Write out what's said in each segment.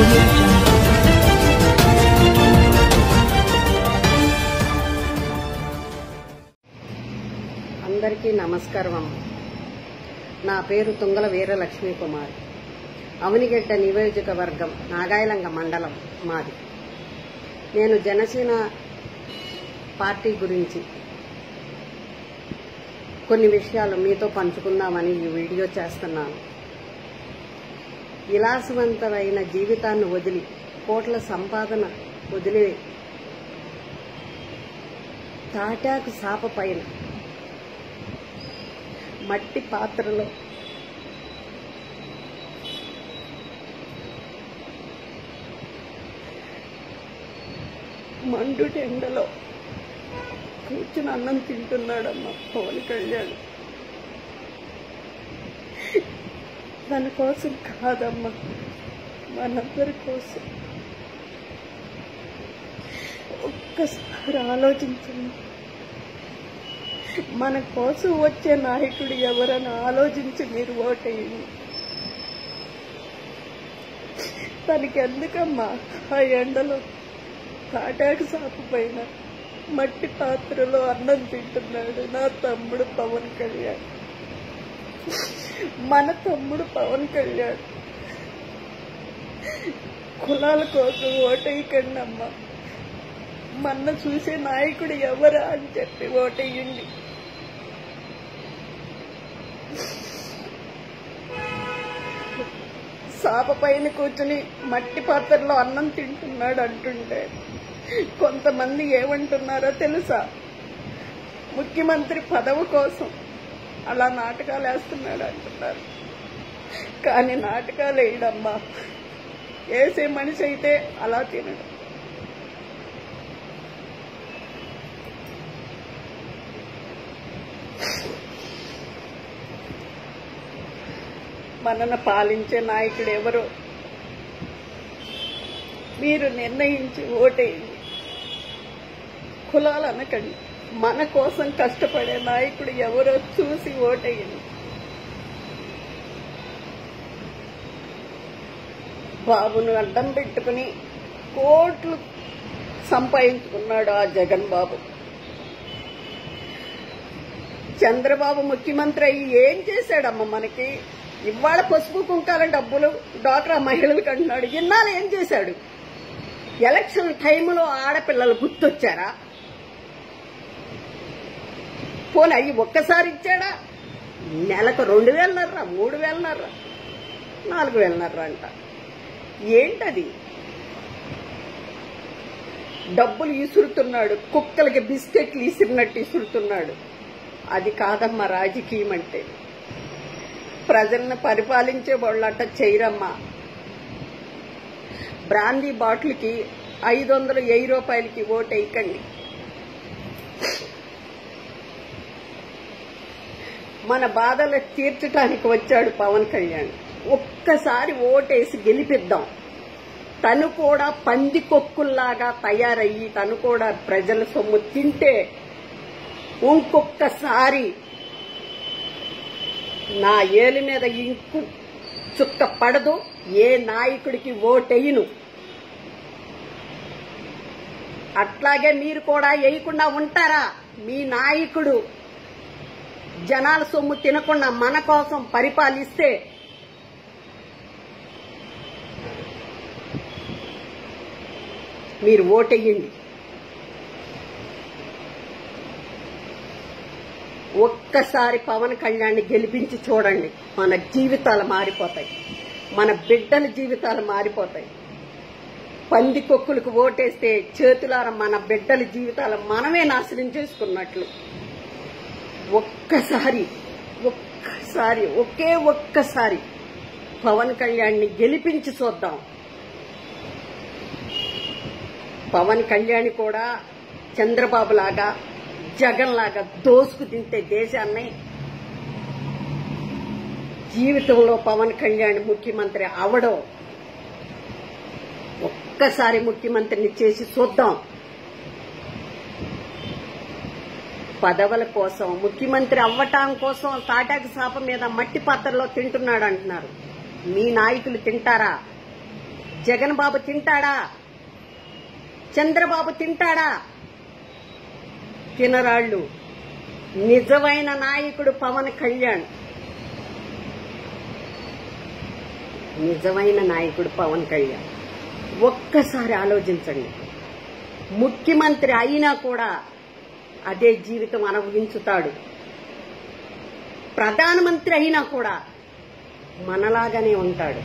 audio jungle. అందరికీ నమస్కారం అమ్మ నా పేరు తుంగల వీరలక్ష్మీ కుమార్ అవనిగడ్డ నియోజకవర్గం నాగాయలంగ మండలం మాది నేను జనసేన పార్టీ గురించి కొన్ని విషయాలు మీతో పంచుకుందామని ఈ వీడియో చేస్తున్నాను విలాసవంతమైన జీవితాన్ని వదిలి కోట్ల సంపాదన వదిలి తాటాకు సాప పైన మట్టి పాత్రలో మండుటి ఎండలో కూర్చుని అన్నం తింటున్నాడమ్మ పవన్ కళ్యాణ్ తన కోసం కాదమ్మా మనందరి కోసం ఒక్కసారి ఆలోచించండి మన కోసం వచ్చే నాయకుడు ఎవరని ఆలోచించి మీరు ఓటేయండి తనకి ఎందుకమ్మా ఆ ఎండలో తాటాకు సాపు పైన మట్టి పాత్రలో అన్నం తింటున్నాడు నా తమ్ముడు పవన్ కళ్యాణ్ మన తమ్ముడు పవన్ కళ్యాణ్ కులాల కోసం ఓటేయకండి అమ్మా మన చూసే నాయకుడు ఎవరా అని చెప్పి ఓటేయండి సాప పైన కూర్చుని మట్టి పాత్రలో అన్నం తింటున్నాడు అంటుంటే కొంతమంది ఏమంటున్నారో తెలుసా ముఖ్యమంత్రి పదవి కోసం అలా నాటకాలు వేస్తున్నాడు అంటున్నారు కానీ నాటకాలు వేయడమ్మా వేసే మనిషి అయితే అలా తినడు మనను పాలించే నాయకుడు ఎవరు మీరు నిర్ణయించి ఓటేయండి కులాలు అనకండి మన కోసం కష్టపడే నాయకుడు ఎవరో చూసి ఓటేయండి బాబును అడ్డం పెట్టుకుని కోట్లు సంపాదించుకున్నాడు ఆ జగన్ బాబు చంద్రబాబు ముఖ్యమంత్రి అయ్యి ఏం చేశాడమ్మ మనకి ఇవాళ పసుపు కుంకాల డబ్బులు డాక్రా మహిళలకు అంటున్నాడు ఇన్నాళ్ళు ఏం చేశాడు ఎలక్షన్ టైంలో ఆడపిల్లలు గుర్తొచ్చారా పోనీ అయ్యి ఒక్కసారి ఇచ్చాడా నెలకు రెండు వేలన్నర్రా మూడు వేలన్నర్రా నాలుగు వేలన్నర్రా అంట ఏంటది డబ్బులు ఇసురుతున్నాడు కుక్కలకి బిస్కెట్లు ఇసిరినట్టు ఇసురుతున్నాడు అది కాదమ్మా రాజకీయం అంటే ప్రజలను పరిపాలించే వాళ్ళు అట్ట చేయరమ్మా బ్రాందీ బాటిల్కి ఐదు వందలు వెయ్యి రూపాయలకి ఓటు వేయకండి మన బాధలు తీర్చడానికి వచ్చాడు పవన్ కళ్యాణ్ ఒక్కసారి ఓటేసి గెలిపిద్దాం తను కూడా పంది కొక్కుల్లాగా తయారయ్యి తను కూడా ప్రజల సొమ్ము తింటే ఇంకొక్కసారి నా ఏలి మీద ఇంకు చుక్క పడదు ఏ నాయకుడికి ఓటెయ్యను అట్లాగే మీరు కూడా వేయకుండా ఉంటారా మీ నాయకుడు జనాల సొమ్ము తినకుండా మన కోసం పరిపాలిస్తే మీరు ఓటెయ్యండి ఒక్కసారి పవన్ కళ్యాణ్ గెలిపించి చూడండి మన జీవితాలు మారిపోతాయి మన బిడ్డల జీవితాలు మారిపోతాయి పంది కొక్కులకు ఓటేస్తే చేతులార మన బిడ్డల జీవితాలు మనమే నాశనం చేసుకున్నట్లు ఒక్కసారి ఒక్కసారి ఒకే ఒక్కసారి పవన్ కళ్యాణ్ని గెలిపించి చూద్దాం పవన్ కళ్యాణ్ కూడా చంద్రబాబు లాగా జగన్ లాగా దోసుకు తింటే దేశాన్ని జీవితంలో పవన్ కళ్యాణ్ ముఖ్యమంత్రి అవడం ఒక్కసారి ముఖ్యమంత్రిని చేసి చూద్దాం పదవుల కోసం ముఖ్యమంత్రి అవ్వటం కోసం తాటాకు సాప మీద మట్టి పాత్రలో తింటున్నాడు అంటున్నారు మీ నాయకులు తింటారా జగన్ బాబు తింటాడా చంద్రబాబు తింటాడా తినరాళ్ళు నిజమైన నాయకుడు పవన్ కళ్యాణ్ నిజమైన నాయకుడు పవన్ కళ్యాణ్ ఒక్కసారి ఆలోచించండి ముఖ్యమంత్రి అయినా కూడా అదే జీవితం అనుభవించుతాడు ప్రధానమంత్రి అయినా కూడా మనలాగానే ఉంటాడు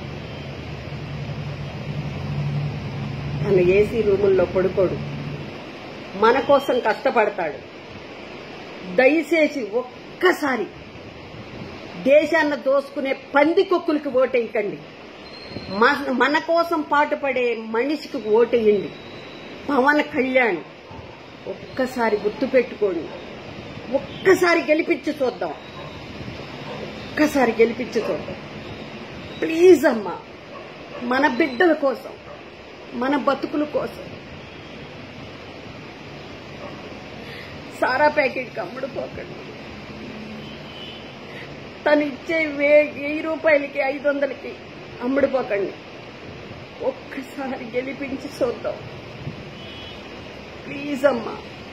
తను ఏసీ రూముల్లో పడుకోడు మన కోసం కష్టపడతాడు దయచేసి ఒక్కసారి దేశాన్ని దోసుకునే పందికొక్కులకి ఓటేయకండి మన- మన కోసం పాటుపడే మనిషికి ఓటేయండి పవన్ కళ్యాణ్ ఒక్కసారి గుర్తు పెట్టుకోండి ఒక్కసారి గెలిపించి చూద్దాం ఒక్కసారి గెలిపించి చూద్దాం ప్లీజ్ అమ్మా మన బిడ్డల కోసం మన బతుకుల కోసం సారా ప్యాకెట్ కమ్ముడు పోకండి తను ఇచ్చే వే వెయ్యి రూపాయలకి ఐదు వందలకి అమ్ముడుపోకండి ఒక్కసారి గెలిపించి చూద్దాం ప్లీజ్ అమ్మా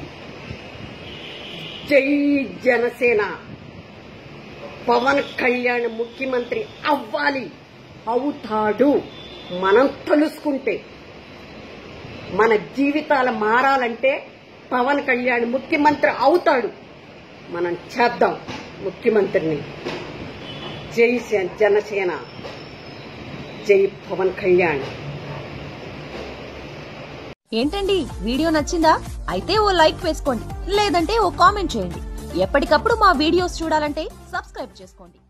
జై జనసేన పవన్ కళ్యాణ్ ముఖ్యమంత్రి అవ్వాలి అవుతాడు మనం తెలుసుకుంటే మన జీవితాలు మారాలంటే పవన్ కళ్యాణ్ ముఖ్యమంత్రి అవుతాడు మనం చేద్దాం ముఖ్యమంత్రిని జై సే- జనసేన జై పవన్ కళ్యాణ్ ఏంటండి వీడియో నచ్చిందా అయితే ఓ లైక్ వేసుకోండి లేదంటే ఓ కామెంట్ చేయండి ఎప్పటికప్పుడు మా వీడియోస్ చూడాలంటే సబ్స్క్రైబ్ చేసుకోండి